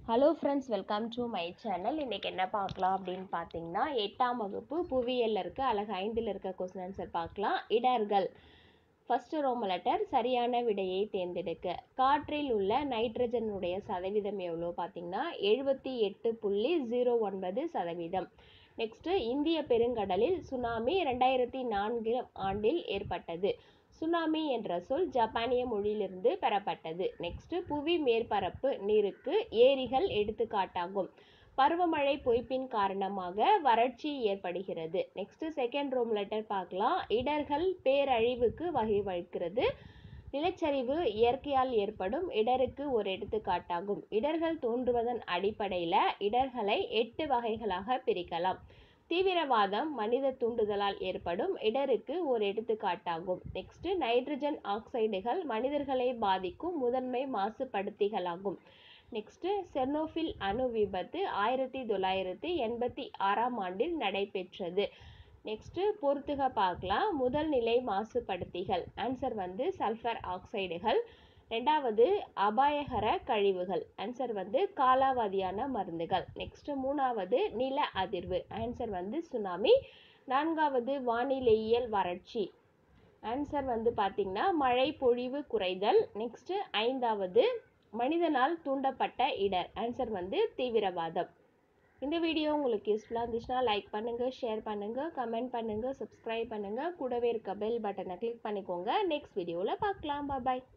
hello friends welcome to my channel இன்றைக்கி என்ன பார்க்கலாம் அப்படின்னு பார்த்தீங்கன்னா எட்டாம் வகுப்பு புவியியலில் இருக்க அழகு ஐந்தில் இருக்க கொஸ்டின் ஆன்சர் பார்க்கலாம் இடர்கள் ஃபஸ்ட்டு ரோம லெட்டர் சரியான விடையை தேர்ந்தெடுக்க காற்றில் உள்ள நைட்ரஜனுடைய சதவீதம் எவ்வளோ பார்த்தீங்கன்னா எழுபத்தி எட்டு புள்ளி ஜீரோ ஒன்பது சதவீதம் நெக்ஸ்ட்டு இந்திய பெருங்கடலில் சுனாமி ரெண்டாயிரத்தி நான்கு ஆண்டில் ஏற்பட்டது சுனாமி என்ற சொல் ஜப்பானிய மொழியிலிருந்து பெறப்பட்டது நெக்ஸ்ட் புவி மேற்பரப்பு நீருக்கு ஏரிகள் எடுத்துக்காட்டாகும் பருவமழை பொய்ப்பின் காரணமாக வறட்சி ஏற்படுகிறது நெக்ஸ்ட் செகண்ட் ரோம் லெட்டர் பார்க்கலாம் இடர்கள் பேரழிவுக்கு வகைவகுக்கிறது நிலச்சரிவு இயற்கையால் ஏற்படும் இடருக்கு ஒரு எடுத்துக்காட்டாகும் இடர்கள் தோன்றுவதன் அடிப்படையில் இடர்களை எட்டு வகைகளாக பிரிக்கலாம் தீவிரவாதம் மனித தூண்டுதலால் ஏற்படும் இடருக்கு ஒரு எடுத்துக்காட்டாகும் நெக்ஸ்ட் நைட்ரஜன் ஆக்சைடுகள் மனிதர்களை பாதிக்கும் முதன்மை மாசுபடுத்திகளாகும் நெக்ஸ்ட் செர்னோஃபில் அணு விபத்து ஆயிரத்தி தொள்ளாயிரத்தி எண்பத்தி ஆறாம் ஆண்டில் நடைபெற்றது நெக்ஸ்ட் பொறுத்துக பார்க்கலாம் முதல் நிலை மாசுபடுத்திகள் ஆன்சர் வந்து சல்ஃபர் ஆக்சைடுகள் ரெண்டாவது அபாயகர கழிவுகள் ஆன்சர் வந்து காலாவதியான மருந்துகள் நெக்ஸ்ட் மூணாவது நில அதிர்வு ஆன்சர் வந்து சுனாமி நான்காவது வானிலையியல் வறட்சி ஆன்சர் வந்து பார்த்திங்கன்னா மழை பொழிவு குறைதல் நெக்ஸ்ட் ஐந்தாவது மனிதனால் தூண்டப்பட்ட இடர் ஆன்சர் வந்து தீவிரவாதம் இந்த வீடியோ உங்களுக்கு யூஸ்ஃபுல்லாக இருந்துச்சுன்னா லைக் பண்ணுங்கள் ஷேர் பண்ணுங்கள் கமெண்ட் பண்ணுங்கள் சப்ஸ்கிரைப் பண்ணுங்கள் கூடவே இருக்க பெல் பட்டனை கிளிக் பண்ணிக்கோங்க நெக்ஸ்ட் வீடியோவில் பார்க்கலாம் பாய்